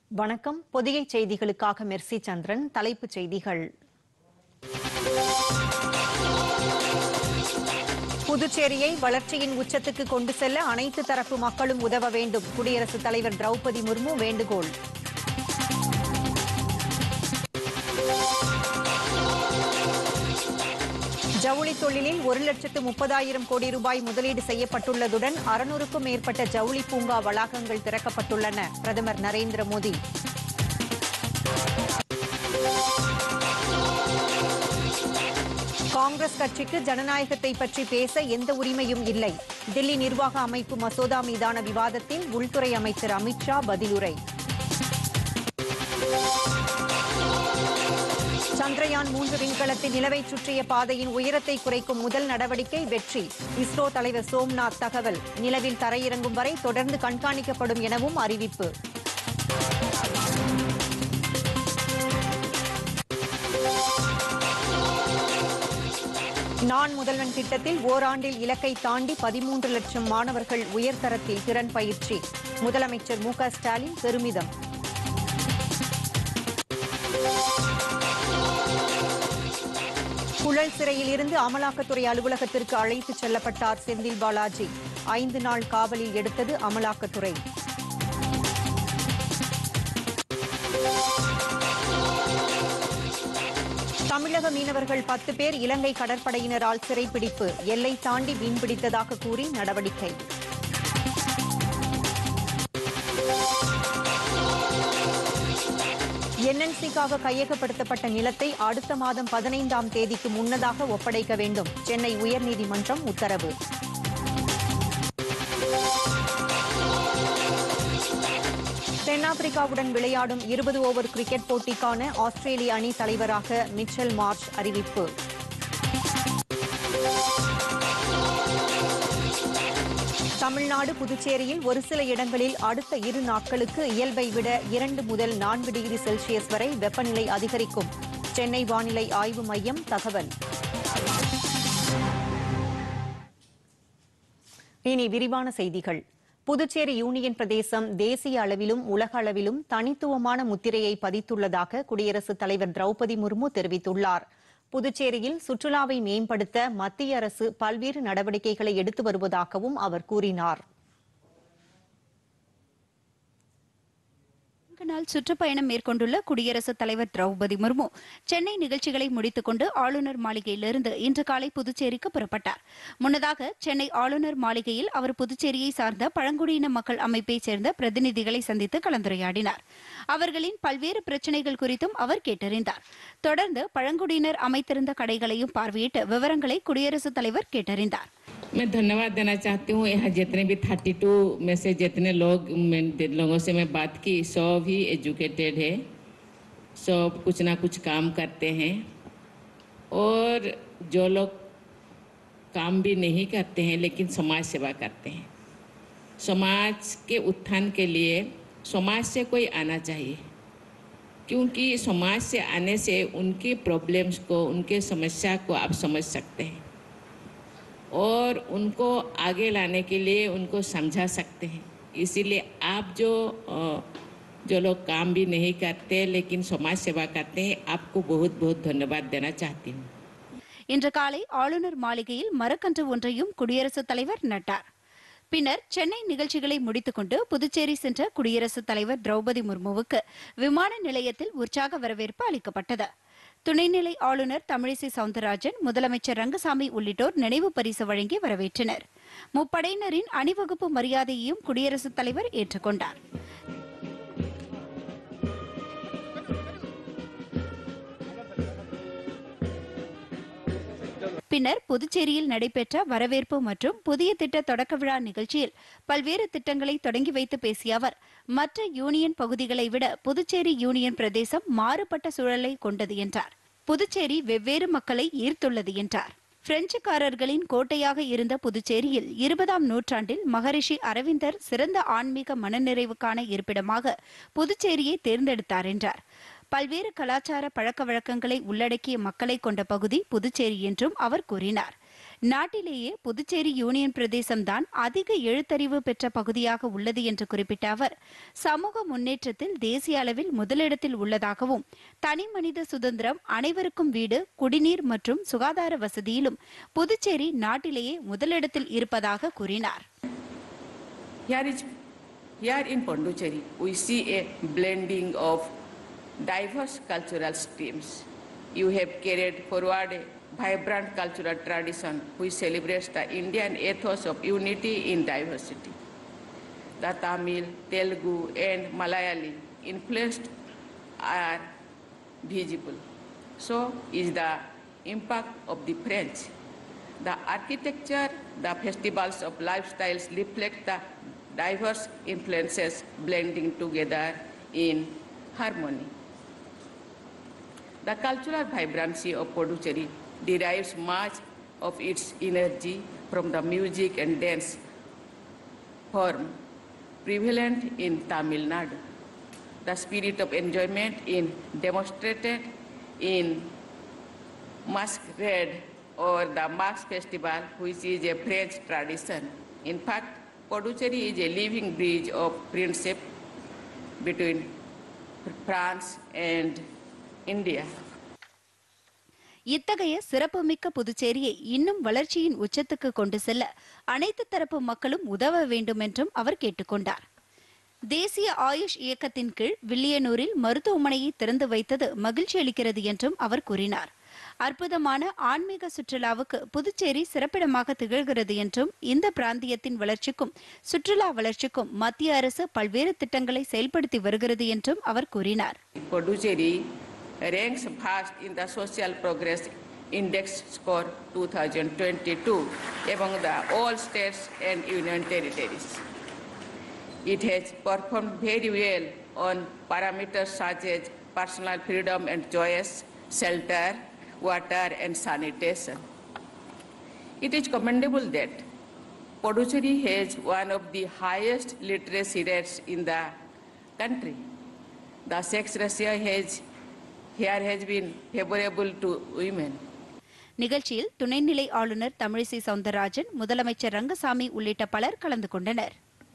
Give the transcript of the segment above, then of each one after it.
வணக்கம் பொதிகை செய்திகளுக்காக மெர்சி சந்திரன் தலைப்புச் செய்திகள் புதுச்சேரியை வளர்ச்சியின் உச்சத்துக்கு கொண்டு செல்ல அனைத்து தரப்பு மக்களும் உதவ வேண்டும் குடியரசுத் தலைவர் திரௌபதி முர்மு வேண்டுகோள் ஜவுளி தொழிலில் ஒரு லட்சத்து முப்பதாயிரம் கோடி ரூபாய் முதலீடு செய்யப்பட்டுள்ளதுடன் அறுநூறுக்கும் மேற்பட்ட ஜவுளி பூங்கா வளாகங்கள் திறக்கப்பட்டுள்ளன பிரதமர் நரேந்திர மோடி காங்கிரஸ் கட்சிக்கு ஜனநாயகத்தை பற்றி பேச எந்த உரிமையும் இல்லை தில்லி நிர்வாக அமைப்பு மசோதா மீதான விவாதத்தில் உள்துறை அமைச்சர் அமித்ஷா பதிலுரை சந்திரயான் மூன்று விண்கலத்தின் நிலவை சுற்றிய பாதையின் உயரத்தை குறைக்கும் முதல் நடவடிக்கை வெற்றி இஸ்ரோ தலைவர் சோம்நாத் தகவல் நிலவில் தரையிறங்கும் வரை தொடர்ந்து கண்காணிக்கப்படும் எனவும் அறிவிப்பு நான் முதல்வன் திட்டத்தில் ஓராண்டில் இலக்கை தாண்டி பதிமூன்று லட்சம் மாணவர்கள் உயர்தரத்தில் திறன் பயிற்சி முதலமைச்சர் மு க ஸ்டாலின் பெருமிதம் புழல் சிறையில் இருந்து அமலாக்கத்துறை அலுவலகத்திற்கு அழைத்துச் செல்லப்பட்டார் செந்தில் பாலாஜி ஐந்து நாள் காவலில் எடுத்தது அமலாக்கத்துறை தமிழக மீனவர்கள் பத்து பேர் இலங்கை கடற்படையினரால் சிறைப்பிடிப்பு எல்லை தாண்டி மீன்பிடித்ததாக கூறி நடவடிக்கை என்என்சிக்காக கையகப்படுத்தப்பட்ட நிலத்தை அடுத்த மாதம் பதினைந்தாம் தேதிக்கு முன்னதாக ஒப்படைக்க வேண்டும் சென்னை உயர்நீதிமன்றம் உத்தரவு தென்னாப்பிரிக்காவுடன் விளையாடும் இருபது ஓவர் கிரிக்கெட் போட்டிக்கான ஆஸ்திரேலிய அணி தலைவராக மிச்சல் மார்ச் அறிவிப்பு தமிழ்நாடு புதுச்சேரியில் ஒரு சில இடங்களில் அடுத்த இரு நாட்களுக்கு இயல்பை விட இரண்டு முதல் நான்கு டிகிரி செல்சியஸ் வரை வெப்பநிலை அதிகரிக்கும் சென்னை வானிலை ஆய்வு மையம் தகவல் இனி விரிவான செய்திகள் புதுச்சேரி யூனியன் பிரதேசம் தேசிய அளவிலும் உலக அளவிலும் தனித்துவமான முத்திரையை பதித்துள்ளதாக குடியரசுத் தலைவர் திரௌபதி முர்மு தெரிவித்துள்ளார் புதுச்சேரியில் சுற்றுலாவை மேம்படுத்த மத்திய அரசு பல்வேறு நடவடிக்கைகளை எடுத்து வருவதாகவும் அவர் கூறினார் நான்கு நாள் சுற்றுப்பயணம் மேற்கொண்டுள்ள குடியரசுத் தலைவர் திரௌபதி முர்மு சென்னை நிகழ்ச்சிகளை முடித்துக்கொண்டு ஆளுநர் மாளிகையிலிருந்து இன்று காலை புதுச்சேரிக்கு புறப்பட்டார் முன்னதாக சென்னை ஆளுநர் மாளிகையில் அவர் புதுச்சேரியை சார்ந்த பழங்குடியின மக்கள் அமைப்பைச் சேர்ந்த பிரதிநிதிகளை சந்தித்து கலந்துரையாடினார் அவர்களின் பல்வேறு பிரச்சினைகள் குறித்தும் அவர் கேட்டறிந்தார் தொடர்ந்து பழங்குடியினர் அமைத்திருந்த கடைகளையும் பார்வையிட்டு விவரங்களை குடியரசுத் தலைவர் கேட்டறிந்தார் मैं धन्यवाद देना चाहती हूँ यहाँ जितने भी थर्टी टू में से जितने लोग मैं लोगों से मैं बात की सब ही एजुकेटेड है सब कुछ ना कुछ काम करते हैं और जो लोग काम भी नहीं करते हैं लेकिन समाज सेवा करते हैं समाज के उत्थान के लिए समाज से कोई आना चाहिए क्योंकि समाज से आने से उनकी प्रॉब्लम्स को उनके समस्या को आप समझ सकते हैं और उनको आगे लाने के लिए उनको समझा सकते हैं इसीलिए आप जो अ, जो लोग काम भी नहीं करते लेकिन समाज सेवा करते हैं आपको बहुत बहुत धन्यवाद देना चाहती हूँ இன்று காலை ஆளுநர் மாளிகையில் மரக்கன்று ஒன்றையும் குடியரசுத் தலைவர் நட்டார் பின்னர் சென்னை நிகழ்ச்சிகளை முடித்துக்கொண்டு புதுச்சேரி சென்ற குடியரசுத் தலைவர் திரௌபதி முர்முவுக்கு விமான நிலையத்தில் உற்சாக வரவேற்பு அளிக்கப்பட்டது துணைநிலை ஆளுநர் தமிழிசை சவுந்தரராஜன் முதலமைச்சர் ரங்கசாமி உள்ளிட்டோர் நினைவு பரிசு வழங்கி வரவேற்றனர் முப்படையினரின் அணிவகுப்பு மரியாதையையும் குடியரசுத் தலைவர் ஏற்றுக்கொண்டார் பின்னர் புதுச்சேரியில் நடைபெற்ற வரவேற்பு மற்றும் புதிய திட்ட தொடக்க விழா நிகழ்ச்சியில் பல்வேறு திட்டங்களை தொடங்கி வைத்து பேசிய அவர் மற்ற யூனியன் பகுதிகளை விட புதுச்சேரி யூனியன் பிரதேசம் மாறுபட்ட சூழலை கொண்டது என்றார் புதுச்சேரி வெவ்வேறு மக்களை ஈர்த்துள்ளது என்றார் பிரெஞ்சுக்காரர்களின் கோட்டையாக இருந்த புதுச்சேரியில் இருபதாம் நூற்றாண்டில் மகரிஷி அரவிந்தர் சிறந்த ஆன்மீக மனநிறைவுக்கான இருப்பிடமாக புதுச்சேரியை தேர்ந்தெடுத்தார் என்றார் பல்வேறு கலாச்சார பழக்க வழக்கங்களை உள்ளடக்கிய மக்களை கொண்ட பகுதி புதுச்சேரி என்றும் அவர் கூறினார் நாட்டிலேயே புதுச்சேரி யூனியன் பிரதேசம்தான் அதிக எழுத்தறிவு பெற்ற பகுதியாக உள்ளது என்று குறிப்பிட்ட அவர் சமூக முன்னேற்றத்தில் தேசிய அளவில் முதலிடத்தில் உள்ளதாகவும் தனி மனித சுதந்திரம் அனைவருக்கும் வீடு குடிநீர் மற்றும் சுகாதார வசதியிலும் புதுச்சேரி நாட்டிலேயே முதலிடத்தில் இருப்பதாக கூறினார் Here is here in Pondicherry, we see a blending of diverse cultural streams. You have carried forward a vibrant cultural tradition which celebrates the Indian ethos of unity in diversity. The Tamil, Telugu, and Malayali influenced are visible. So is the impact of the French. The architecture, the festivals of lifestyles reflect the diverse influences blending together in harmony. The cultural vibrancy of Puducherry derives much of its energy from the music and dance form prevalent in Tamil Nadu. The spirit of enjoyment is demonstrated in masquerade or the mask festival, which is a French tradition. In fact, Puducherry is a living bridge of friendship between France and India. இத்தகைய சிறப்புமிக்க புதுச்சேரியை இன்னும் வளர்ச்சியின் உச்சத்துக்கு கொண்டு செல்ல அனைத்து தரப்பு மக்களும் உதவ வேண்டும் என்றும் அவர் கேட்டுக்கொண்டார் தேசிய ஆயுஷ் இயக்கத்தின் கீழ் வில்லியனூரில் மருத்துவமனையை திறந்து வைத்தது மகிழ்ச்சி அளிக்கிறது என்றும் அவர் கூறினார் அற்புதமான ஆன்மீக சுற்றுலாவுக்கு புதுச்சேரி சிறப்பிடமாக திகழ்கிறது என்றும் இந்த பிராந்தியத்தின் வளர்ச்சிக்கும் சுற்றுலா வளர்ச்சிக்கும் மத்திய அரசு பல்வேறு திட்டங்களை செயல்படுத்தி வருகிறது என்றும் அவர் கூறினார் Puducherry ranks first in the Social Progress Index score 2022 among the all states and union territories. It has performed very well on parameters such as personal freedom and choice, shelter, water and sanitation. It is commendable that Puducherry has one of the highest literacy rates in the country. The sex ratio has, here has been favorable to women. நிகழ்ச்சியில் துணைநிலை ஆளுநர் தமிழிசை சவுந்தரராஜன் முதலமைச்சர் ரங்கசாமி உள்ளிட்ட பலர் கலந்து கொண்டனர்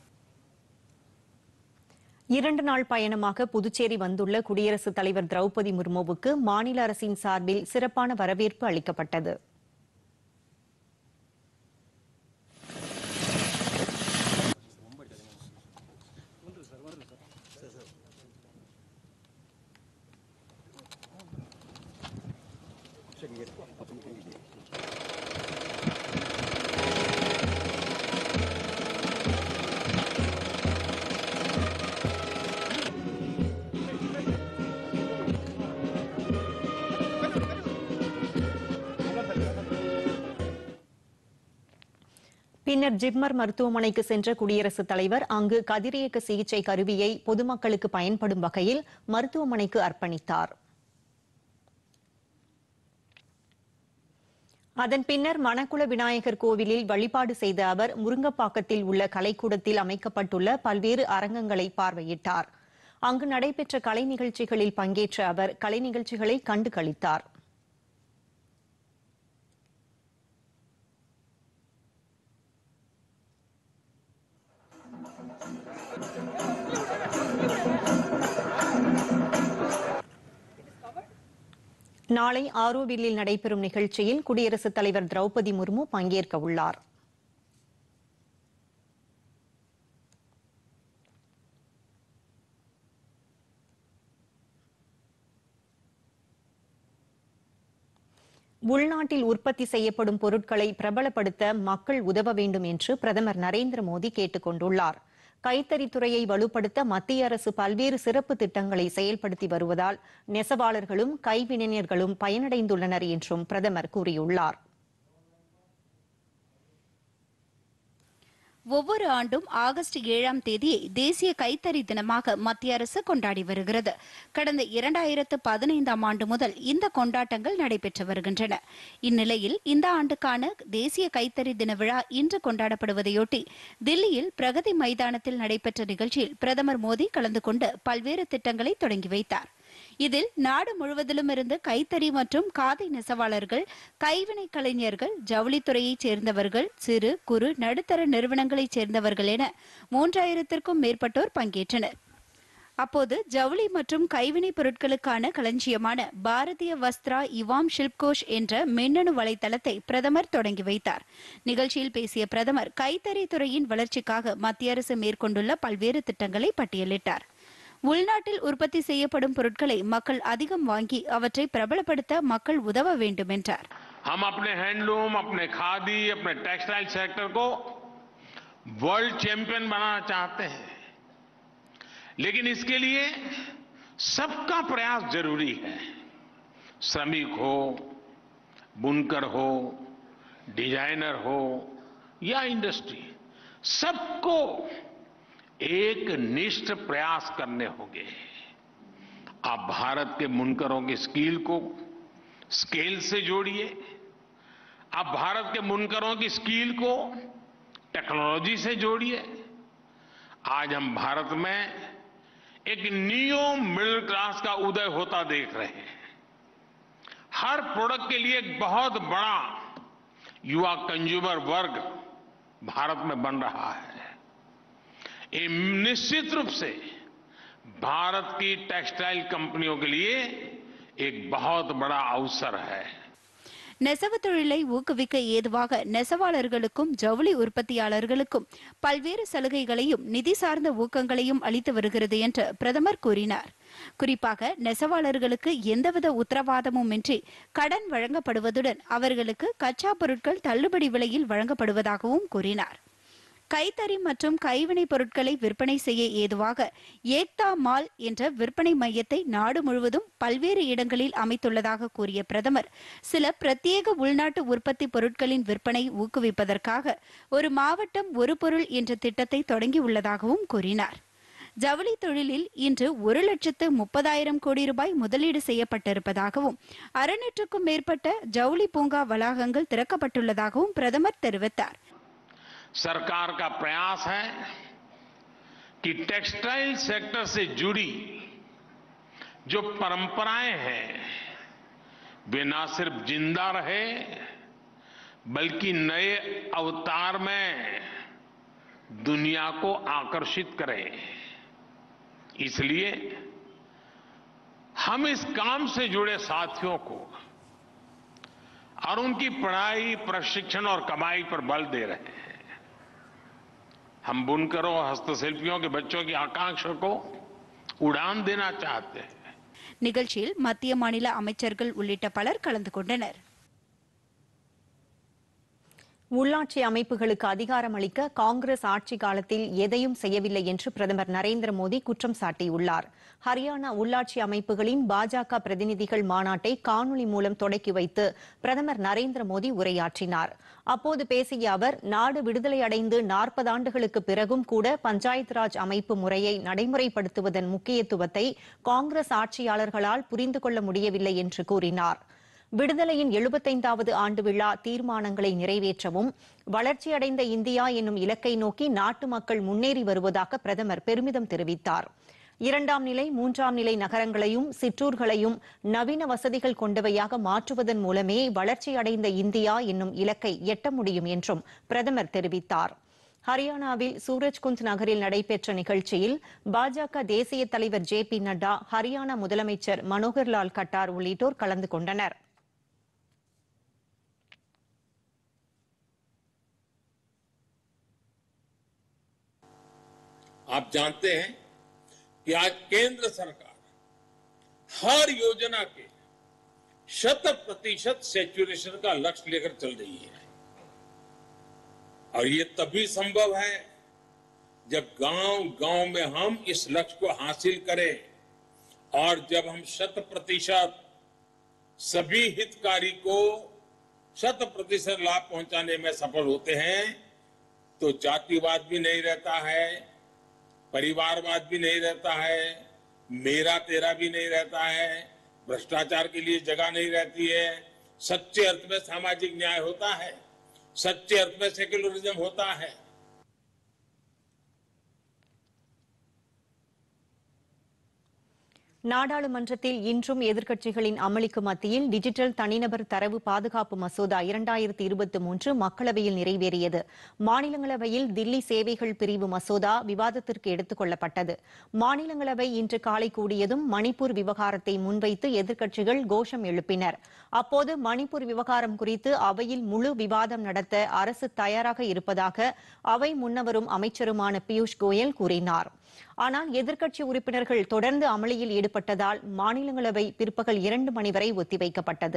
இரண்டு நாள் பயணமாக புதுச்சேரி வந்துள்ள குடியரசுத் தலைவர் திரௌபதி முர்முவுக்கு மாநில அரசின் சார்பில் சிறப்பான வரவேற்பு அளிக்கப்பட்டது பின்னர் ஜிப்மர் மருத்துவமனைக்கு சென்ற குடியரசுத் தலைவர் அங்கு கதிரியக்க சிகிச்சை கருவியை பொதுமக்களுக்கு பயன்படும் வகையில் மருத்துவமனைக்கு அர்ப்பணித்தார் அதன் பின்னர் மணக்குள விநாயகர் கோவிலில் வழிபாடு செய்த அவர் முருங்கப்பாக்கத்தில் உள்ள கலைக்கூடத்தில் அமைக்கப்பட்டுள்ள பல்வேறு அரங்கங்களை பார்வையிட்டார் அங்கு நடைபெற்ற கலை நிகழ்ச்சிகளில் பங்கேற்ற அவர் கலை நிகழ்ச்சிகளை கண்டு களித்தார் நாளை ஆரோவில்லில் நடைபெறும் நிகழ்ச்சியில் குடியரசுத் தலைவர் திரௌபதி முர்மு பங்கேற்க உள்ளார் உள்நாட்டில் உற்பத்தி செய்யப்படும் பொருட்களை பிரபலப்படுத்த மக்கள் உதவ வேண்டும் என்று பிரதமர் நரேந்திர மோடி கேட்டுக் கொண்டுள்ளார் கைத்தறித்துறையை வலுப்படுத்த மத்திய அரசு பல்வேறு சிறப்பு திட்டங்களை செயல்படுத்தி வருவதால் நெசவாளர்களும் கைவினைஞர்களும் பயனடைந்துள்ளனர் என்றும் பிரதமர் கூறியுள்ளார் ஒவ்வொரு ஆண்டும் ஆகஸ்ட் ஏழாம் தேதியை தேசிய கைத்தறி தினமாக மத்திய அரசு கொண்டாடி வருகிறது கடந்த இரண்டாயிரத்து பதினைந்தாம் ஆண்டு முதல் இந்த கொண்டாட்டங்கள் நடைபெற்று வருகின்றன இந்நிலையில் இந்த ஆண்டுக்கான தேசிய கைத்தறி தின விழா இன்று கொண்டாடப்படுவதையொட்டி தில்லியில் பிரகதி மைதானத்தில் நடைபெற்ற நிகழ்ச்சியில் பிரதமர் மோடி கலந்து கொண்டு பல்வேறு திட்டங்களை தொடங்கி வைத்தார் இதில் நாடு முழுவதிலும் இருந்து கைத்தறி மற்றும் காதை நெசவாளர்கள் கைவினை கலைஞர்கள் ஜவுளித்துறையைச் சேர்ந்தவர்கள் சிறு குறு நடுத்தர நிறுவனங்களைச் சேர்ந்தவர்கள் என மூன்றாயிரத்திற்கும் மேற்பட்டோர் பங்கேற்றனர் அப்போது ஜவுளி மற்றும் கைவினைப் பொருட்களுக்கான களஞ்சியமான பாரதிய வஸ்திரா இவாம் ஷில்ப்கோஷ் என்ற மின்னணு வலைதளத்தை பிரதமர் தொடங்கி வைத்தார் நிகழ்ச்சியில் பேசிய பிரதமர் கைத்தறி துறையின் வளர்ச்சிக்காக மத்திய அரசு மேற்கொண்டுள்ள பல்வேறு திட்டங்களை பட்டியலிட்டார் உள்நாட்டில் உற்பத்தி செய்யப்படும் பொருட்களை மக்கள் அதிகம் வாங்கி அவற்றை பிரபலப்படுத்த மக்கள் உதவ வேண்டும் என்றார் हम अपने हैंडलूम अपने खादी अपने टेक्सटाइल सेक्टर को वर्ल्ड चैंपियन बनाना चाहते हैं लेकिन इसके लिए सबका प्रयास जरूरी है श्रमिक हो बुनकर हो डिजाइनर हो या इंडस्ट्री सबको एक निष्ठ प्रयास करने होंगे आप भारत के बुनकरों की स्किल को स्केल से जोड़िए आप भारत के बुनकरों की स्किल को टेक्नोलॉजी से जोड़िए आज हम भारत में एक नियो मिडिल क्लास का उदय होता देख रहे हैं हर प्रोडक्ट के लिए एक बहुत बड़ा युवा कंज्यूमर वर्ग भारत में बन रहा है ये निश्चित रूप से भारत की टेक्सटाइल कंपनियों के लिए एक बहुत बड़ा अवसर है நெசவு தொழிலை ஊக்குவிக்க ஏதுவாக நெசவாளர்களுக்கும் ஜவுளி உற்பத்தியாளர்களுக்கும் பல்வேறு சலுகைகளையும் நிதி சார்ந்த ஊக்கங்களையும் அளித்து வருகிறது என்று பிரதமர் கூறினார் குறிப்பாக நெசவாளர்களுக்கு எந்தவித உத்தரவாதமுமின்றி கடன் வழங்கப்படுவதுடன் அவர்களுக்கு கச்சா பொருட்கள் தள்ளுபடி விலையில் வழங்கப்படுவதாகவும் கூறினார் கைத்தறி மற்றும் கைவினைப் பொருட்களை விற்பனை செய்ய ஏதுவாக ஏக்தா மால் என்ற விற்பனை மையத்தை நாடு முழுவதும் பல்வேறு இடங்களில் அமைத்துள்ளதாக கூறிய பிரதமர் சில பிரத்யேக உள்நாட்டு உற்பத்தி பொருட்களின் விற்பனை ஊக்குவிப்பதற்காக ஒரு மாவட்டம் ஒரு பொருள் என்ற திட்டத்தை தொடங்கியுள்ளதாகவும் கூறினார் ஜவுளி தொழிலில் இன்று ஒரு லட்சத்து முப்பதாயிரம் கோடி ரூபாய் முதலீடு செய்யப்பட்டிருப்பதாகவும் அறுநூற்றுக்கும் மேற்பட்ட ஜவுளி பூங்கா வளாகங்கள் திறக்கப்பட்டுள்ளதாகவும் பிரதமர் தெரிவித்தார் सरकार का प्रयास है कि टेक्सटाइल सेक्टर से जुड़ी जो परंपराएं हैं वे ना सिर्फ जिंदा रहे बल्कि नए अवतार में दुनिया को आकर्षित करें इसलिए हम इस काम से जुड़े साथियों को और उनकी पढ़ाई प्रशिक्षण और कमाई पर बल दे रहे हैं हम बुनकरों और हस्तशिल्पियों के बच्चों की आकांक्षा को उड़ान देना चाहते हैं நிகழ்ச்சியில் மத்திய மாநில அமைச்சர்கள் உள்ளிட்ட பலர் கலந்து கொண்டனர் உள்ளாட்சி அமைப்புகளுக்கு அதிகாரம் அளிக்க காங்கிரஸ் ஆட்சி காலத்தில் எதையும் செய்யவில்லை என்று பிரதமர் நரேந்திர மோடி குற்றம் சாட்டியுள்ளார் ஹரியானா உள்ளாட்சி அமைப்புகளின் பாஜக பிரதிநிதிகள் மாநாட்டை காணொலி மூலம் தொடக்கி வைத்து பிரதமர் நரேந்திர மோடி உரையாற்றினார் அப்போது பேசிய அவர் நாடு விடுதலை அடைந்து நாற்பது ஆண்டுகளுக்கு பிறகும் கூட பஞ்சாயத் ராஜ் அமைப்பு முறையை நடைமுறைப்படுத்துவதன் முக்கியத்துவத்தை காங்கிரஸ் ஆட்சியாளர்களால் புரிந்து கொள்ள முடியவில்லை என்று கூறினார் விடுதலையின் எழுபத்தைந்தாவது ஆண்டு விழா தீர்மானங்களை நிறைவேற்றவும் வளர்ச்சியடைந்த இந்தியா என்னும் இலக்கை நோக்கி நாட்டு மக்கள் முன்னேறி வருவதாக பிரதமர் பெருமிதம் தெரிவித்தார் இரண்டாம் நிலை மூன்றாம் நிலை நகரங்களையும் சிற்றூர்களையும் நவீன வசதிகள் கொண்டவையாக மாற்றுவதன் மூலமே வளர்ச்சியடைந்த இந்தியா என்னும் இலக்கை எட்ட முடியும் என்றும் பிரதமர் தெரிவித்தார் ஹரியானாவில் சூரஜ்குந்த் நகரில் நடைபெற்ற நிகழ்ச்சியில் பாஜக தேசிய தலைவர் ஜே பி நட்டா ஹரியானா முதலமைச்சர் மனோகர்லால் கட்டார் உள்ளிட்டோர் கலந்து கொண்டனர் आप जानते हैं कि आज केंद्र सरकार हर योजना के शत प्रतिशत सेचुरेशन का लक्ष्य लेकर चल रही है और ये तभी संभव है जब गांव गांव में हम इस लक्ष्य को हासिल करें और जब हम शत प्रतिशत सभी हितकारी को शत प्रतिशत लाभ पहुंचाने में सफल होते हैं तो जातिवाद भी नहीं रहता है परिवारवाद भी नहीं रहता है मेरा तेरा भी नहीं रहता है भ्रष्टाचार के लिए जगह नहीं रहती है सच्चे अर्थ में सामाजिक न्याय होता है सच्चे अर्थ में सेक्युलरिज्म होता है நாடாளுமன்றத்தில் இன்றும் எதிர்க்கட்சிகளின் அமளிக்கு மத்தியில் டிஜிட்டல் தனிநபர் தரவு பாதுகாப்பு மசோதா இரண்டாயிரத்தி இருபத்தி மூன்று மக்களவையில் நிறைவேறியது மாநிலங்களவையில் தில்லி சேவைகள் பிரிவு மசோதா விவாதத்திற்கு எடுத்துக் கொள்ளப்பட்டது மாநிலங்களவை இன்று காலை கூடியதும் மணிப்பூர் விவகாரத்தை முன்வைத்து எதிர்க்கட்சிகள் கோஷம் எழுப்பினர் அப்போது மணிப்பூர் விவகாரம் குறித்து அவையில் முழு விவாதம் நடத்த அரசு தயாராக இருப்பதாக அவை முன்னவரும் அமைச்சருமான பியூஷ் கோயல் கூறினார் ஆனால் எதிர்க்கட்சி உறுப்பினர்கள் தொடர்ந்து அமளியில் ஈடுபட்டதால் மாநிலங்களவை பிற்பகல் இரண்டு மணி வரை ஒத்திவைக்கப்பட்டது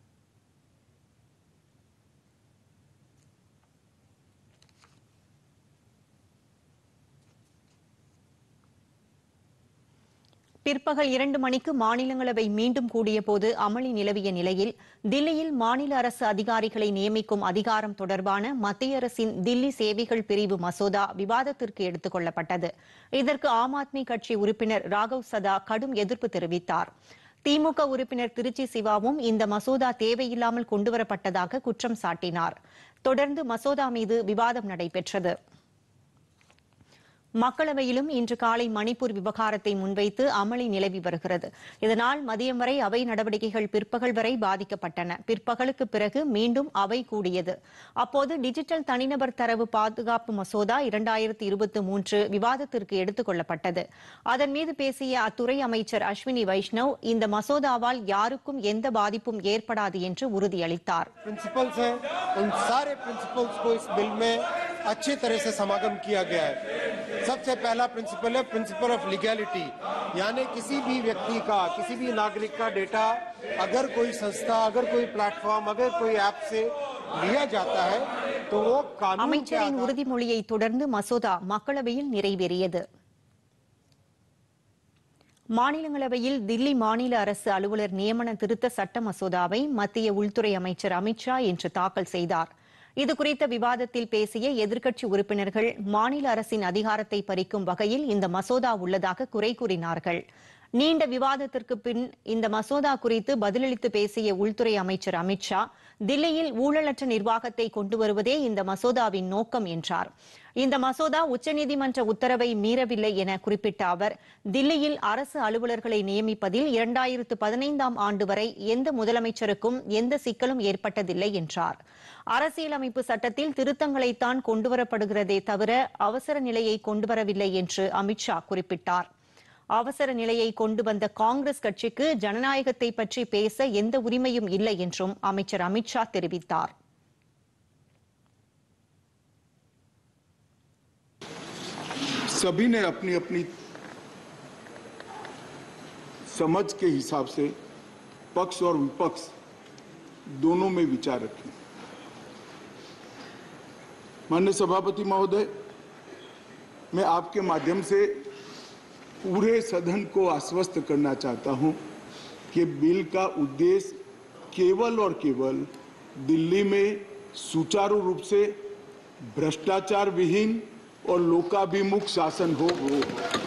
பிற்பகல் இரண்டு மணிக்கு மாநிலங்களவை மீண்டும் கூடியபோது அமளி நிலவிய நிலையில் தில்லியில் மாநில அரசு அதிகாரிகளை நியமிக்கும் அதிகாரம் தொடர்பான மத்திய அரசின் தில்லி சேவைகள் பிரிவு மசோதா விவாதத்திற்கு எடுத்துக் கொள்ளப்பட்டது இதற்கு ஆம் ஆத்மி கட்சி உறுப்பினர் ராகவ் சதா கடும் எதிர்ப்பு தெரிவித்தார் திமுக உறுப்பினர் திருச்சி சிவாவும் இந்த மசோதா தேவையில்லாமல் கொண்டுவரப்பட்டதாக குற்றம் சாட்டினார் தொடர்ந்து மசோதா மீது விவாதம் நடைபெற்றது மக்களவையிலும் இன்று காலை மணிப்பூர் விவகாரத்தை முன்வைத்து அமளி நிலவி வருகிறது இதனால் மதியம் வரை அவை நடவடிக்கைகள் பிற்பகல் வரை பாதிக்கப்பட்டன பிற்பகலுக்கு பிறகு மீண்டும் அவை கூடியது அப்போது டிஜிட்டல் தனிநபர் தரவு பாதுகாப்பு மசோதா இரண்டாயிரத்தி இருபத்தி மூன்று விவாதத்திற்கு எடுத்துக் கொள்ளப்பட்டது அதன் மீது பேசிய அத்துறை அமைச்சர் அஸ்வினி வைஷ்ணவ் இந்த மசோதாவால் யாருக்கும் எந்த பாதிப்பும் ஏற்படாது என்று உறுதியளித்தார் प्रिंसिपल्स हैं उन सारे प्रिंसिपल्स को इस बिल में अच्छी तरह से समागम किया गया है सबसे पहला प्रिंसिपल है प्रिंसिपल ऑफ लीगैलिटी यानी किसी भी व्यक्ति का किसी भी नागरिक का डेटा अगर कोई संस्था अगर कोई प्लेटफॉर्म अगर कोई ऐप से लिया जाता है तो वो कानून के அமைச்சரின் आधार உறுதிமொழியை தொடர்ந்து மசோதா மக்களவையில் நிறைவேறியது மாநிலங்களவையில் தில்லி மாநில அரசு அலுவலர் நியமன திருத்த சட்ட மசோதாவை மத்திய உள்துறை அமைச்சர் அமித்ஷா இன்று தாக்கல் செய்தார் இதுகுறித்த விவாதத்தில் பேசிய எதிர்க்கட்சி உறுப்பினர்கள் மாநில அரசின் அதிகாரத்தை பறிக்கும் வகையில் இந்த மசோதா உள்ளதாக குறை கூறினார்கள் நீண்ட விவாதத்திற்கு பின் இந்த மசோதா குறித்து பதிலளித்து பேசிய உள்துறை அமைச்சர் அமித்ஷா தில்லியில் ஊழலற்ற நிர்வாகத்தை கொண்டு வருவதே இந்த மசோதாவின் நோக்கம் என்றார் இந்த மசோதா உச்சநீதிமன்ற உத்தரவை மீறவில்லை என குறிப்பிட்ட அவர் தில்லியில் அரசு அலுவலர்களை நியமிப்பதில் இரண்டாயிரத்து பதினைந்தாம் ஆண்டு வரை எந்த முதலமைச்சருக்கும் எந்த சிக்கலும் ஏற்பட்டதில்லை என்றார் அரசியலமைப்பு சட்டத்தில் திருத்தங்களைத்தான் கொண்டுவரப்படுகிறதே தவிர அவசர நிலையை கொண்டுவரவில்லை என்று அமித்ஷா குறிப்பிட்டார் அவசர நிலையை கொண்டு வந்த காங்கிரஸ் கட்சிக்கு ஜனநாயகத்தை பற்றி பேச எந்த உரிமையும் இல்லை என்றும் அமைச்சர் அமித்ஷா தெரிவித்தார் सभी ने अपनी अपनी समझ के हिसाब से पक्ष और विपक्ष दोनों में विचार रखे माननीय सभापति महोदय मैं आपके माध्यम से पूरे सदन को आश्वस्त करना चाहता हूं कि बिल का उद्देश्य केवल और केवल दिल्ली में सुचारू रूप से भ्रष्टाचार विहीन और लोकाभिमुख शासन हो वो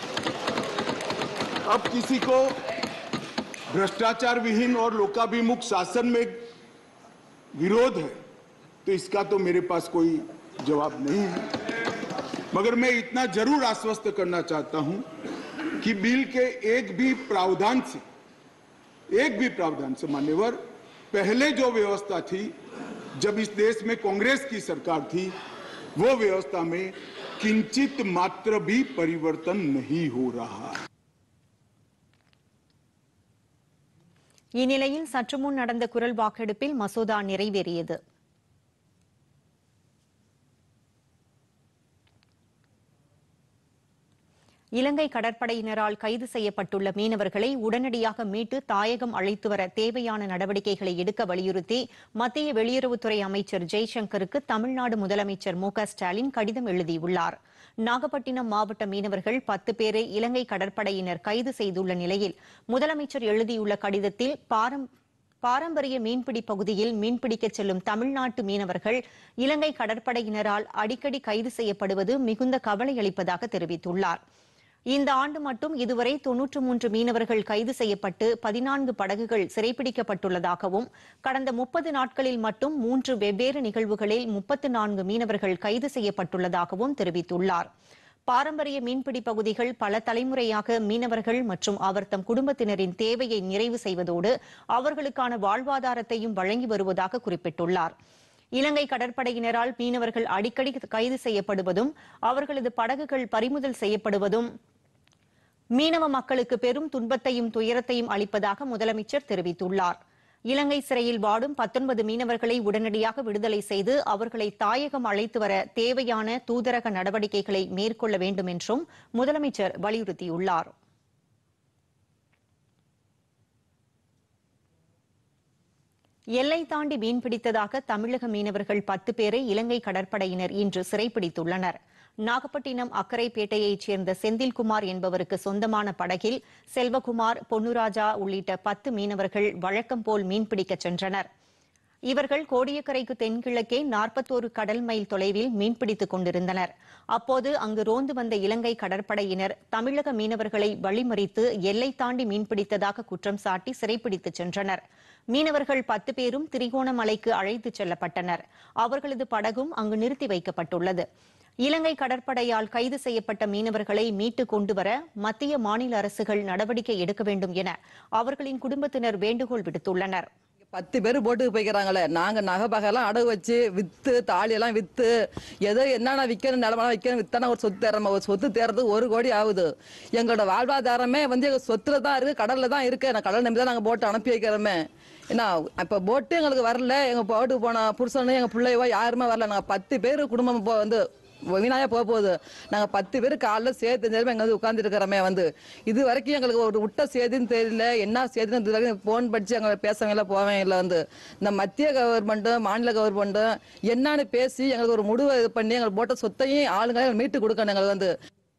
अब किसी को भ्रष्टाचार विहीन और लोकाभिमुख शासन में विरोध है तो इसका तो मेरे पास कोई जवाब नहीं है मगर मैं इतना जरूर आश्वस्त करना चाहता हूं कि बिल के एक भी प्रावधान से एक भी प्रावधान से मान्यवर पहले जो व्यवस्था थी जब इस देश में कांग्रेस की सरकार थी वो व्यवस्था में किंचित मात्र भी परिवर्तन नहीं हो रहा है இந்நிலையில் சற்று முன் நடந்த குரல் வாக்கெடுப்பில் மசோதா நிறைவேறியது இலங்கை கடற்படையினரால் கைது செய்யப்பட்டுள்ள மீனவர்களை உடனடியாக மீட்டு தாயகம் அழைத்து வர தேவையான நடவடிக்கைகளை எடுக்க வலியுறுத்தி மத்திய வெளியுறவுத்துறை அமைச்சர் ஜெய்சங்கருக்கு தமிழ்நாடு முதலமைச்சர் மு க ஸ்டாலின் கடிதம் எழுதியுள்ளார் நாகப்பட்டினம் மாவட்ட மீனவர்கள் பத்து பேரை இலங்கை கடற்படையினர் கைது செய்துள்ள நிலையில் முதலமைச்சர் எழுதியுள்ள கடிதத்தில் பாரம் பாரம்பரிய மீன்பிடி பகுதியில் மீன்பிடிக்கச் செல்லும் தமிழ்நாட்டு மீனவர்கள் இலங்கை கடற்படையினரால் அடிக்கடி கைது செய்யப்படுவது மிகுந்த கவலை அளிப்பதாக தெரிவித்துள்ளார் இந்த ஆண்டு மட்டும் இதுவரை தொன்னூற்று மூன்று மீனவர்கள் கைது செய்யப்பட்டு பதினான்கு படகுகள் சிறைப்பிடிக்கப்பட்டுள்ளதாகவும் கடந்த முப்பது நாட்களில் மட்டும் மூன்று வெவ்வேறு நிகழ்வுகளில் முப்பத்து நான்கு மீனவர்கள் கைது செய்யப்பட்டுள்ளதாகவும் தெரிவித்துள்ளார் பாரம்பரிய மீன்பிடி பகுதிகள் பல தலைமுறையாக மீனவர்கள் மற்றும் அவர் தம் குடும்பத்தினரின் தேவையை நிறைவு செய்வதோடு அவர்களுக்கான வாழ்வாதாரத்தையும் வழங்கி வருவதாக குறிப்பிட்டுள்ளார் இலங்கை கடற்படையினரால் மீனவர்கள் அடிக்கடி கைது செய்யப்படுவதும் அவர்களது படகுகள் பறிமுதல் செய்யப்படுவதும் மீனவ மக்களுக்கு பெரும் துன்பத்தையும் துயரத்தையும் அளிப்பதாக முதலமைச்சர் தெரிவித்துள்ளார் இலங்கை சிறையில் வாடும் பத்தொன்பது மீனவர்களை உடனடியாக விடுதலை செய்து அவர்களை தாயகம் அழைத்து வர தேவையான தூதரக நடவடிக்கைகளை மேற்கொள்ள வேண்டும் என்றும் முதலமைச்சர் வலியுறுத்தியுள்ளார் எல்லை தாண்டி மீன்பிடித்ததாக தமிழக மீனவர்கள் பத்து பேரை இலங்கை கடற்படையினர் இன்று சிறைப்பிடித்துள்ளனர் நாகப்பட்டினம் அக்கரைப்பேட்டையைச் சேர்ந்த செந்தில்குமார் என்பவருக்கு சொந்தமான படகில் செல்வகுமார் பொன்னுராஜா உள்ளிட்ட பத்து மீனவர்கள் வழக்கம் போல் மீன்பிடிக்கச் சென்றனர் இவர்கள் கோடியக்கரைக்கு தென்கிழக்கே நாற்பத்தோரு கடல் மைல் தொலைவில் மீன்பிடித்துக் கொண்டிருந்தனர் அப்போது அங்கு ரோந்து வந்த இலங்கை கடற்படையினர் தமிழக மீனவர்களை வழிமறித்து எல்லை தாண்டி மீன்பிடித்ததாக குற்றம் சாட்டி சிறைப்பிடித்துச் சென்றனர் மீனவர்கள் பத்து பேரும் திரிகோணமலைக்கு அழைத்துச் செல்லப்பட்டனர் அவர்களது படகும் அங்கு நிறுத்தி வைக்கப்பட்டுள்ளது இலங்கை கடற்படையால் கைது செய்யப்பட்ட மீனவர்களை மீட்டு கொண்டுவர மத்திய மாநில அரசுகள் நடவடிக்கை எடுக்க வேண்டும் என அவர்களின் குடும்பத்தினர் வேண்டுகோள் விடுத்துள்ளனர் பத்து பேர் போட்டுக்கு போய்க்கிறாங்களே நாங்க நகை பகையெல்லாம் அடகு வச்சு வித்து தாலி எல்லாம் வித்து ஏதோ என்னென்ன விற்கணும் நிலமெல்லாம் விற்கணும் வித்தான ஒரு சொத்து தேர்றோம் ஒரு சொத்து தேர்றதுக்கு ஒரு கோடி ஆகுது எங்களோட வாழ்வாதாரமே வந்து எங்க சொத்துல தான் இருக்கு கடல்ல தான் இருக்கு நான் கடல் நம்பி தான் நாங்க போட்டு அனுப்பி வைக்கிறோமே என்ன இப்ப போட்டு எங்களுக்கு வரல எங்க போட்டுக்கு போன புருஷனு எங்க பிள்ளைவோ யாருமே வரல நாங்க பத்து பேர் குடும்பம் போ வந்து வீணாய போக போகுது நாங்க பத்து பேர் காலைல சேர்த்து நேரமே எங்க வந்து உட்கார்ந்து இருக்கிறோமே வந்து இது வரைக்கும் எங்களுக்கு ஒரு விட்ட சேதின்னு தெரியல என்ன சேதின்னு இது வரைக்கும் போன் படிச்சு எங்க பேசவே இல்லை போவே இல்லை வந்து இந்த மத்திய கவர்மெண்ட்டும் மாநில கவர்மெண்ட்டும் என்னன்னு பேசி எங்களுக்கு ஒரு முடிவு இது பண்ணி எங்களுக்கு போட்ட சொத்தையும் ஆளுங்களை மீட்டு கொடுக்கணும் எங்களுக்கு வந்து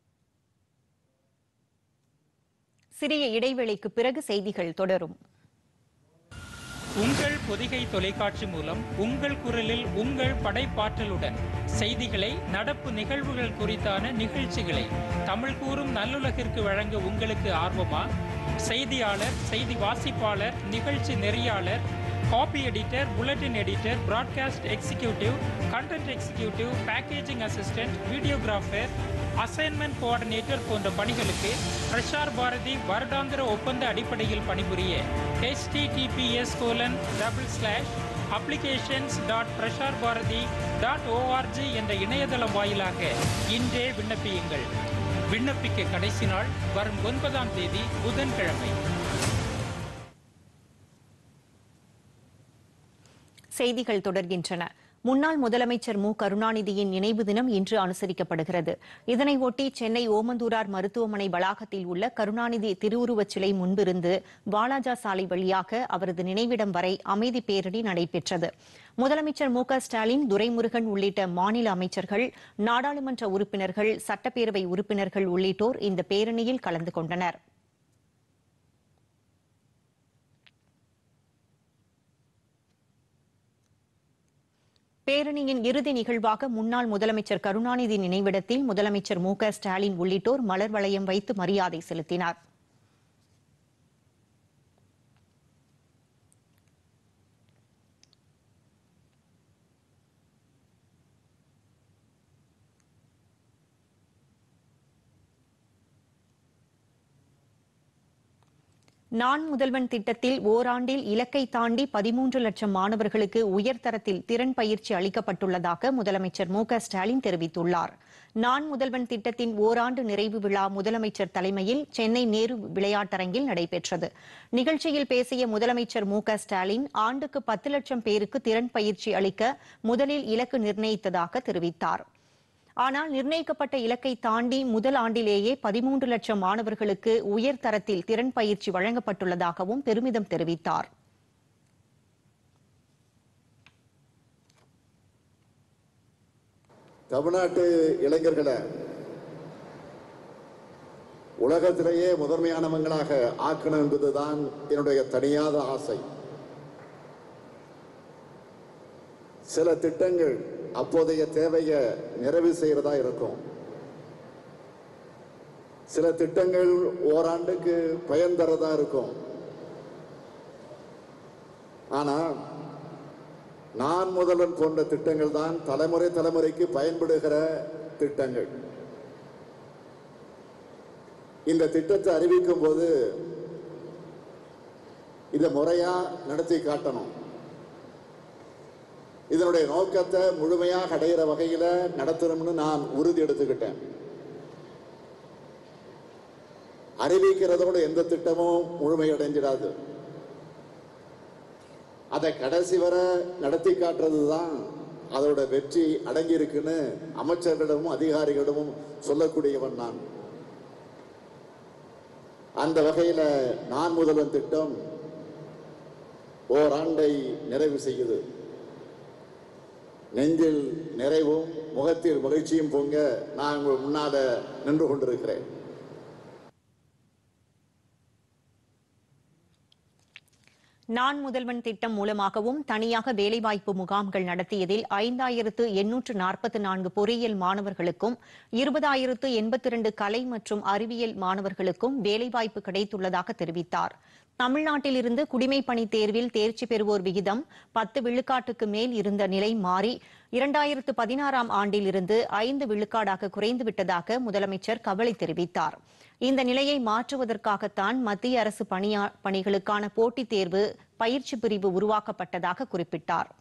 சிறிய இடைவெளிக்கு பிறகு செய்திகள் தொடரும் உங்கள் பொதிகை தொலைக்காட்சி மூலம் உங்கள் குரலில் உங்கள் படைப்பாற்றலுடன் செய்திகளை நடப்பு நிகழ்வுகள் குறித்தான நிகழ்ச்சிகளை தமிழ் கூறும் நல்லுலகிற்கு வழங்க உங்களுக்கு ஆர்வமா செய்தியாளர் செய்தி வாசிப்பாளர் நிகழ்ச்சி நெறியாளர் copy editor bulletin editor broadcast executive content executive packaging assistant videographer assignment coordinator போன்ற பணிகளுக்கு பிரசார் பாரதி வருடாந்திர ஒப்பந்த அடிப்படையில் பணிபுரிய https colon double slash applications dot Prasar Bharati dot ORG என்ற இணையதளம் வாயிலாக இன்றே விண்ணப்பியுங்கள் விண்ணப்பிக்க கடைசி நாள் வரும் ஒன்பதாம் தேதி புதன்கிழமை செய்திகள் தொடர்கின்றன முன்னாள் முதலமைச்சர் மு கருணாநிதியின் நினைவு தினம் இன்று அனுசரிக்கப்படுகிறது இதனையொட்டி சென்னை ஓமந்தூரார் மருத்துவமனை வளாகத்தில் உள்ள கருணாநிதி திருவுருவச் சிலை முன்பிருந்து வாலாஜா சாலை வழியாக அவரது நினைவிடம் வரை அமைதி பேரணி நடைபெற்றது முதலமைச்சர் மு க ஸ்டாலின் துரைமுருகன் உள்ளிட்ட மாநில அமைச்சர்கள் நாடாளுமன்ற உறுப்பினர்கள் சட்டப்பேரவை உறுப்பினர்கள் உள்ளிட்டோர் இந்த பேரணியில் கலந்து கொண்டனர் பேரணியின் இறுதி நிகழ்வாக முன்னாள் முதலமைச்சர் கருணாநிதி நினைவிடத்தில் முதலமைச்சர் மு க ஸ்டாலின் உள்ளிட்டோர் மலர் வளையம் வைத்து மரியாதை செலுத்தினார் நான் முதல்வன் திட்டத்தில் ஓராண்டில் இலக்கை தாண்டி பதிமூன்று லட்சம் மாணவர்களுக்கு உயர்தரத்தில் திறன் பயிற்சி அளிக்கப்பட்டுள்ளதாக முதலமைச்சர் மு க ஸ்டாலின் தெரிவித்துள்ளார் நான் முதல்வன் திட்டத்தின் ஓராண்டு நிறைவு விழா முதலமைச்சர் தலைமையில் சென்னை நேரு விளையாட்டரங்கில் நடைபெற்றது நிகழ்ச்சியில் பேசிய முதலமைச்சர் மு க ஸ்டாலின் ஆண்டுக்கு பத்து லட்சம் பேருக்கு திறன் பயிற்சி அளிக்க முதலில் இலக்கு நிர்ணயித்ததாக தெரிவித்தார் ஆனால் நிர்ணயிக்கப்பட்ட இலக்கை தாண்டி முதல் ஆண்டிலேயே பதிமூன்று லட்சம் மாணவர்களுக்கு உயர் தரத்தில் திறன் பயிற்சி வழங்கப்பட்டுள்ளதாகவும் பெருமிதம் தெரிவித்தார் தமிழ்நாட்டு இளைஞர்களை உலகத்திலேயே முதன்மையானவங்களாக ஆக்கணும் என்பதுதான் என்னுடைய தனியாத ஆசை சில திட்டங்கள் அப்போதைய தேவையை நிறைவு செய்யறதா இருக்கும் சில திட்டங்கள் ஓராண்டுக்கு பயன் தரதா இருக்கும் ஆனா நான் முதல்வன் போன்ற திட்டங்கள் தான் தலைமுறை தலைமுறைக்கு பயன்படுகிற திட்டங்கள் இந்த திட்டத்தை அறிவிக்கும் போது இதை முறையா நடத்தி காட்டணும் இதனுடைய நோக்கத்தை முழுமையாக அடைகிற வகையில நடத்தணும்னு நான் உறுதி எடுத்துக்கிட்டேன் அறிவிக்கிறதோட எந்த திட்டமும் முழுமையடைஞ்சிடாது அதை கடைசி வரை நடத்தி காட்டுறது தான் அதோட வெற்றி அடங்கி இருக்குன்னு அமைச்சர்களிடமும் அதிகாரிகளிடமும் சொல்லக்கூடியவன் நான் அந்த வகையில நான் முதல்வன் திட்டம் ஓராண்டை நிறைவு செய்யுது நெஞ்சில் நிறைவும் முகத்தில் மகிழ்ச்சியும் பொங்க நான் உங்கள் முன்னால நின்று கொண்டிருக்கிறேன் நான் முதல்வன் திட்டம் மூலமாகவும் தனியாக வேலைவாய்ப்பு முகாம்கள் நடத்தியதில் ஐந்தாயிரத்து எண்ணூற்று நாற்பத்தி நான்கு பொறியியல் மாணவர்களுக்கும் இருபதாயிரத்து எண்பத்தி இரண்டு கலை மற்றும் அறிவியல் மாணவர்களுக்கும் வேலைவாய்ப்பு கிடைத்துள்ளதாக தெரிவித்தார் தமிழ்நாட்டிலிருந்து குடிமைப் பணி தேர்வில் தேர்ச்சி பெறுவோர் விகிதம் பத்து விழுக்காட்டுக்கு மேல் இருந்த நிலை மாறி இரண்டாயிரத்து பதினாறாம் ஆண்டிலிருந்து ஐந்து விழுக்காடாக குறைந்துவிட்டதாக முதலமைச்சர் கவலை தெரிவித்தார் இந்த நிலையை மாற்றுவதற்காகத்தான் மத்திய அரசு பணியா பணிகளுக்கான போட்டித் தேர்வு பயிற்சி பிரிவு உருவாக்கப்பட்டதாக குறிப்பிட்டார்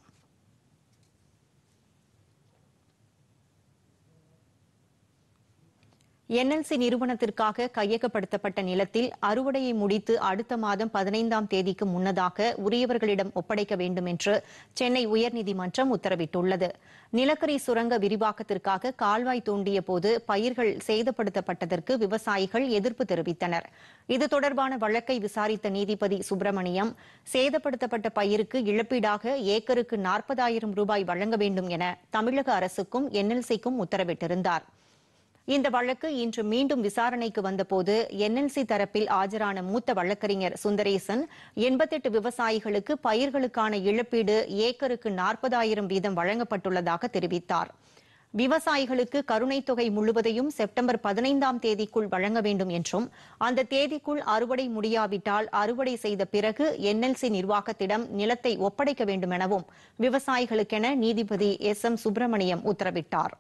என்எல்சி நிறுவனத்திற்காக கையகப்படுத்தப்பட்ட நிலத்தில் அறுவடையை முடித்து அடுத்த மாதம் பதினைந்தாம் தேதிக்கு முன்னதாக உரியவர்களிடம் ஒப்படைக்க வேண்டும் என்று சென்னை உயர்நீதிமன்றம் உத்தரவிட்டுள்ளது நிலக்கரி சுரங்க விரிவாக்கத்திற்காக கால்வாய் தோண்டிய போது பயிர்கள் சேதப்படுத்தப்பட்டதற்கு விவசாயிகள் எதிர்ப்பு தெரிவித்தனர் இது தொடர்பான வழக்கை விசாரித்த நீதிபதி சுப்பிரமணியம் சேதப்படுத்தப்பட்ட பயிருக்கு இழப்பீடாக ஏக்கருக்கு நாற்பதாயிரம் ரூபாய் வழங்க வேண்டும் என தமிழக அரசுக்கும் என்எல்சிக்கும் உத்தரவிட்டிருந்தார் இந்த வழக்கு இன்று மீண்டும் விசாரணைக்கு வந்தபோது என்எல்சி தரப்பில் ஆஜரான மூத்த வழக்கறிஞர் சுந்தரேசன் எண்பத்தெட்டு விவசாயிகளுக்கு பயிர்களுக்கான இழப்பீடு ஏக்கருக்கு நாற்பதாயிரம் வீதம் வழங்கப்பட்டுள்ளதாக தெரிவித்தார் விவசாயிகளுக்கு கருணைத் தொகை முழுவதையும் செப்டம்பர் பதினைந்தாம் தேதிக்குள் வழங்க வேண்டும் என்றும் அந்த தேதிக்குள் அறுவடை முடியாவிட்டால் அறுவடை செய்த பிறகு என்எல்சி நிர்வாகத்திடம் நிலத்தை ஒப்படைக்க வேண்டும் எனவும் விவசாயிகளுக்கென நீதிபதி எஸ் எம் சுப்பிரமணியம் உத்தரவிட்டார்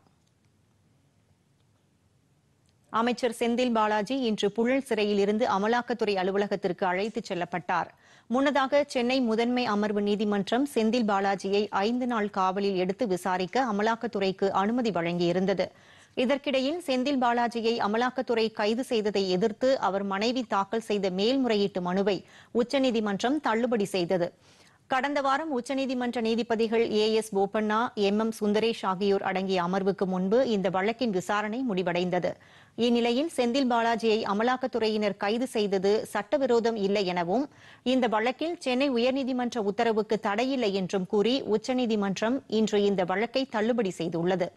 அமைச்சர் செந்தில் பாலாஜி இன்று புழல் சிறையில் இருந்து அமலாக்கத்துறை அலுவலகத்திற்கு அழைத்துச் செல்லப்பட்டார் முன்னதாக சென்னை முதன்மை அமர்வு நீதிமன்றம் செந்தில் பாலாஜியை ஐந்து நாள் காவலில் எடுத்து விசாரிக்க அமலாக்கத்துறைக்கு அனுமதி வழங்கியிருந்தது இதற்கிடையில் செந்தில் பாலாஜியை அமலாக்கத்துறை கைது செய்ததை எதிர்த்து அவர் மனைவி தாக்கல் செய்த மேல்முறையீட்டு மனுவை உச்சநீதிமன்றம் தள்ளுபடி செய்தது கடந்த வாரம் உச்சநீதிமன்ற நீதிபதிகள் A S Bopanna M M Sundresh ஆகியோர் அடங்கிய அமர்வுக்கு முன்பு இந்த வழக்கின் விசாரணை முடிவடைந்தது இந்நிலையில் செந்தில் பாலாஜியை அமலாக்கத்துறையினர் கைது செய்தது சட்டவிரோதம் இல்லை எனவும் இந்த வழக்கில் சென்னை உயர்நீதிமன்ற உத்தரவுக்கு தடையில்லை என்றும் கூறி உச்சநீதிமன்றம் இன்று இந்த வழக்கை தள்ளுபடி செய்துள்ளது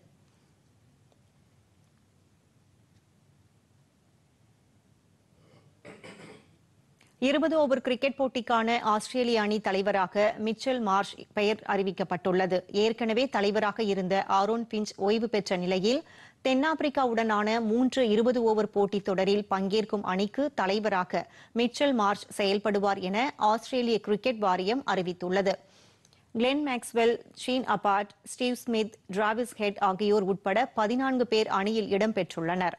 இருபது ஓவர் கிரிக்கெட் போட்டிக்கான ஆஸ்திரேலிய அணி தலைவராக மிச்சல் மார்ஷ் பெயர் அறிவிக்கப்பட்டுள்ளது ஏற்கனவே தலைவராக இருந்த ஆரோன் பிஞ்ச் ஓய்வு பெற்ற நிலையில் தென்னாப்பிரிக்காவுடனான மூன்று இருபது ஓவர் போட்டித் தொடரில் பங்கேற்கும் அணிக்கு தலைவராக மிச்சல் மார்ஷ் செயல்படுவார் என ஆஸ்திரேலிய கிரிக்கெட் வாரியம் அறிவித்துள்ளது Glenn Maxwell Sean Abbott Steve Smith Travis Head ஆகியோர் உட்பட பதினான்கு பேர் அணியில் இடம்பெற்றுள்ளனர்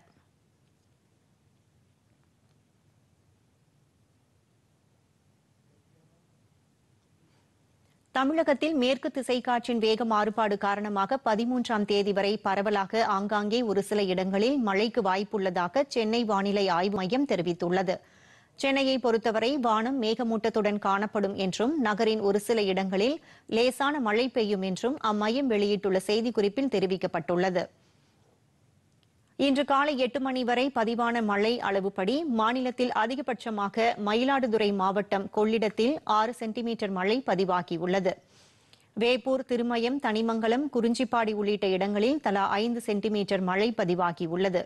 தமிழகத்தில் மேற்கு திசைக்காற்றின் வேக மாறுபாடு காரணமாக பதிமூன்றாம் தேதி வரை பரவலாக ஆங்காங்கே ஒரு சில இடங்களில் மழைக்கு வாய்ப்புள்ளதாக சென்னை வானிலை ஆய்வு மையம் தெரிவித்துள்ளது சென்னையை பொறுத்தவரை வானம் மேகமூட்டத்துடன் காணப்படும் என்றும் நகரின் ஒரு சில இடங்களில் லேசான மழை பெய்யும் என்றும் அம்மையம் வெளியிட்டுள்ள செய்திக்குறிப்பில் தெரிவிக்கப்பட்டுள்ளது இன்று காலை எட்டு மணி வரை பதிவான மழை அளவுப்படி மாநிலத்தில் அதிகபட்சமாக மயிலாடுதுறை மாவட்டம் கொள்ளிடத்தில் ஆறு சென்டிமீட்டர் மழை பதிவாகியுள்ளது வேப்பூர் திருமயம் தனிமங்கலம் குறிஞ்சிப்பாடி உள்ளிட்ட இடங்களில் தலா ஐந்து சென்டிமீட்டர் மழை பதிவாகியுள்ளது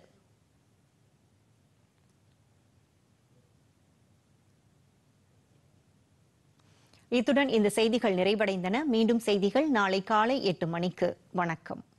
இத்துடன் இந்த செய்திகள் நிறைவடைந்தன மீண்டும் செய்திகள் நாளை காலை எட்டு மணிக்கு வணக்கம்